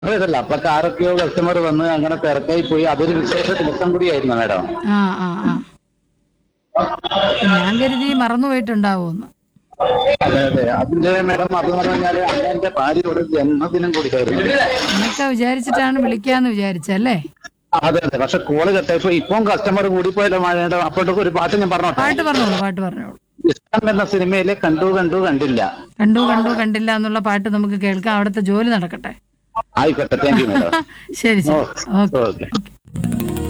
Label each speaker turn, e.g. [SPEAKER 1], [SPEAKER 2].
[SPEAKER 1] അതല്ല അപ്പൊ ആരൊക്കെയോ കസ്റ്റമർ വന്ന് അങ്ങനെ തിരക്കായി പോയി അതൊരു വിശേഷ ദിവസം കൂടിയായിരുന്നു മാഡം
[SPEAKER 2] ആ ആ ആ ഞാൻ കരുതി മറന്നുപോയിട്ടുണ്ടാവുമെന്ന്
[SPEAKER 1] അതെ അതെ അതിന്റെ മാഡം അത് പറഞ്ഞാല് അന്ന് എന്റെ ഭാര്യയുടെ ജന്മദിനം കൂടിയായിരുന്നു
[SPEAKER 2] എന്നൊക്കെ വിചാരിച്ചിട്ടാണ് വിളിക്കാന്ന് വിചാരിച്ചല്ലേ
[SPEAKER 1] അതെ അതെ പക്ഷെ കോള് കെട്ടപ്പോ ഇപ്പം കസ്റ്റമർ കൂടിപ്പോയല്ലോ മാഡം അപ്പോഴത്തേക്ക് ഒരു പാട്ട് ഞാൻ പറഞ്ഞോട്ടെ
[SPEAKER 2] പാട്ട് പറഞ്ഞോളൂ പാട്ട് പറഞ്ഞോളൂ
[SPEAKER 1] ഇഷ്ടം എന്ന സിനിമയിലെ കണ്ടു കണ്ടു കണ്ടില്ല
[SPEAKER 2] കണ്ടു കണ്ടു കണ്ടില്ല എന്നുള്ള പാട്ട് നമുക്ക് കേൾക്കാം അവിടുത്തെ ജോലി നടക്കട്ടെ
[SPEAKER 1] ആയിക്കോട്ടെ താങ്ക് യു മാഡം
[SPEAKER 2] ശരി ശരി ഓക്കെ
[SPEAKER 1] ഓക്കെ